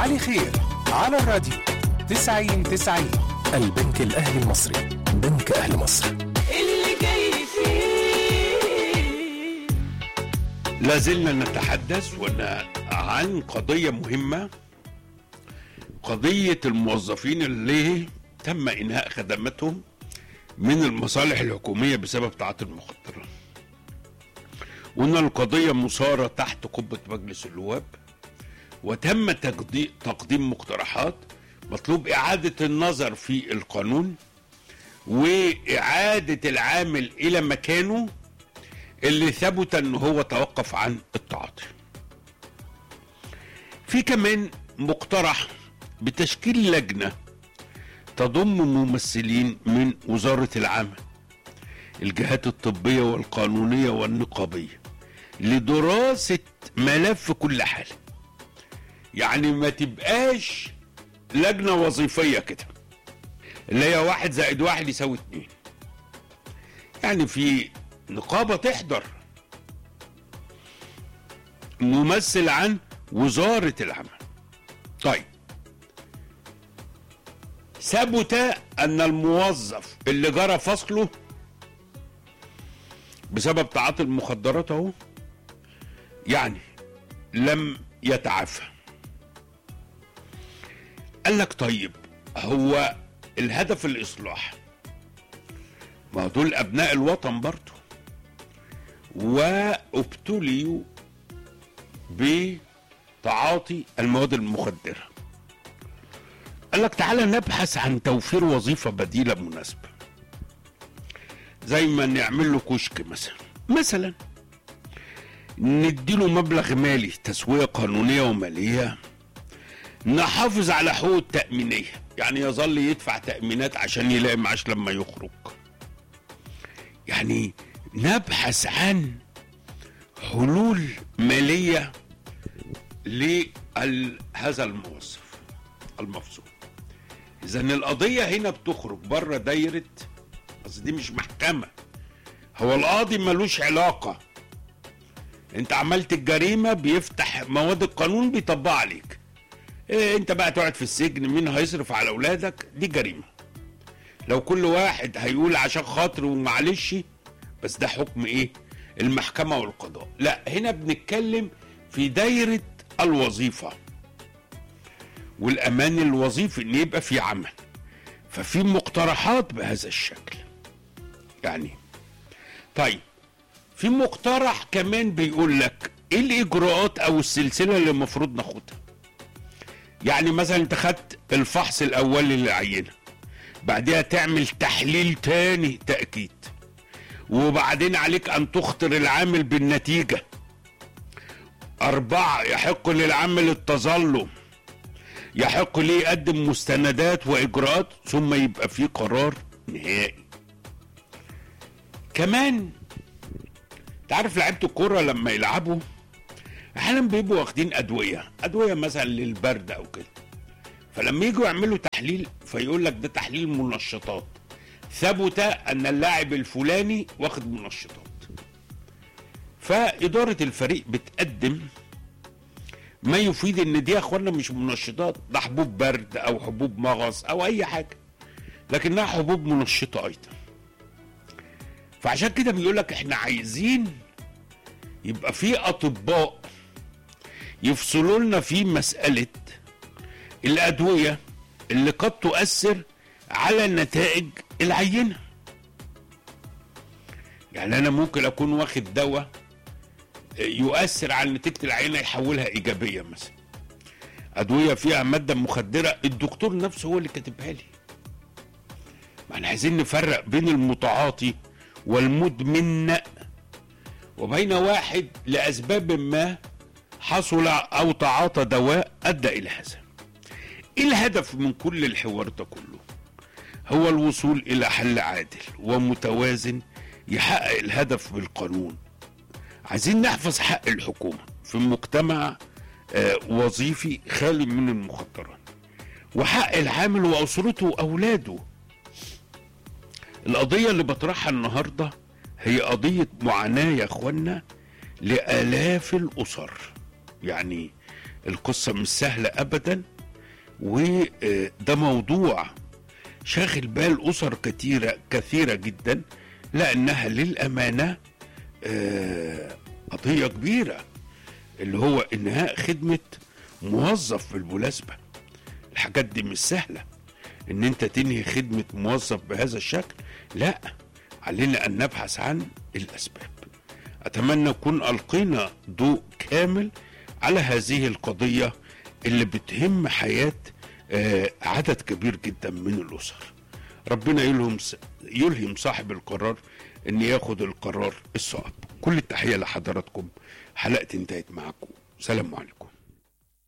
علي خير على الراديو 90 90 البنك الأهلي المصري بنك أهل مصر اللي جاي فيه لا زلنا نتحدث ون- عن قضية مهمة قضية الموظفين اللي تم إنهاء خدماتهم من المصالح الحكومية بسبب تعاطي المخدرات وإن القضية مثارة تحت قبة مجلس النواب وتم تقدي- تقديم مقترحات مطلوب إعادة النظر في القانون وإعادة العامل إلى مكانه اللي ثبت ان هو توقف عن التعاطي في كمان مقترح بتشكيل لجنه تضم ممثلين من وزاره العمل الجهات الطبيه والقانونيه والنقابيه لدراسه ملف كل حاله يعني ما تبقاش لجنه وظيفيه كده اللي هي واحد زائد واحد يساوي اتنين يعني في نقابة تحضر ممثل عن وزارة العمل طيب ثبت أن الموظف اللي جرى فصله بسبب تعاطي المخدرات اهو يعني لم يتعافى قال لك طيب هو الهدف الإصلاح ما دول أبناء الوطن برضه وابتليوا بتعاطي المواد المخدرة قال لك تعالى نبحث عن توفير وظيفة بديلة مناسبة زي ما نعمل له كشك مثلا مثلا نديله مبلغ مالي تسوية قانونية ومالية نحافظ على حقوق التأمينية يعني يظل يدفع تأمينات عشان يلاقي معاش لما يخرج يعني نبحث عن حلول مالية لهذا الموظف المفصول إذا القضية هنا بتخرج بره دايرة بس دي مش محكمة هو القاضي ملوش علاقة انت عملت الجريمة بيفتح مواد القانون بيطبق عليك إيه انت بقى تقعد في السجن مين هيصرف على اولادك دي جريمة لو كل واحد هيقول عشان خاطر ومعلش بس ده حكم ايه المحكمة والقضاء لا هنا بنتكلم في دايرة الوظيفة والأمان الوظيفي إن يبقى في عمل ففي مقترحات بهذا الشكل يعني طيب في مقترح كمان بيقول لك ايه الاجراءات او السلسله اللي المفروض ناخدها يعني مثلا انت خدت الفحص الاولي للعينه بعدها تعمل تحليل تاني تاكيد وبعدين عليك ان تخطر العامل بالنتيجه أربعة يحق للعامل التظلم يحق ليه يقدم مستندات وإجراءات ثم يبقى في قرار نهائي كمان تعرف لعيبة الكورة لما يلعبوا أحيانا بيبقوا واخدين أدوية أدوية مثلا للبرد أو كده فلما يجوا يعملوا تحليل فيقول لك ده تحليل منشطات ثبت ان اللاعب الفلاني واخد منشطات فاداره الفريق بتقدم ما يفيد ان دي يا اخوانا مش منشطات ده حبوب برد او حبوب مغص او اي حاجه لكنها حبوب منشطه ايضا فعشان كده بيقول لك احنا عايزين يبقى في اطباء يفصلوا لنا في مساله الادويه اللي قد تؤثر على نتائج العينه يعني انا ممكن اكون واخد دواء يؤثر على نتيجه العينه يحولها ايجابيه مثلا ادويه فيها ماده مخدره الدكتور نفسه هو اللي كاتبها لي ما احنا عايزين نفرق بين المتعاطي والمدمن وبين واحد لاسباب ما حصل او تعاطى دواء ادى الى هذا ايه الهدف من كل الحوار ده كله هو الوصول الى حل عادل ومتوازن يحقق الهدف بالقانون عايزين نحفظ حق الحكومه في مجتمع آه، وظيفي خالي من المخدرات وحق العامل واسرته واولاده القضيه اللي بطرحها النهارده هي قضيه معاناه يا اخوانا لالاف الاسر يعني القصه مش سهله ابدا وده موضوع شاغل بال أسر كثيرة كثيرة جدا لأنها للأمانة آه، قضية كبيرة اللي هو إنهاء خدمة موظف بالمناسبة الحاجات دي مش سهلة إن أنت تنهي خدمة موظف بهذا الشكل لا علينا أن نبحث عن الأسباب أتمنى نكون ألقينا ضوء كامل على هذه القضية اللي بتهم حياة آه، عدد كبير جدا من الأسر ربنا يلهم يلهم صاحب القرار ان ياخد القرار الصائب كل التحية لحضراتكم حلقة انتهت معكم سلام عليكم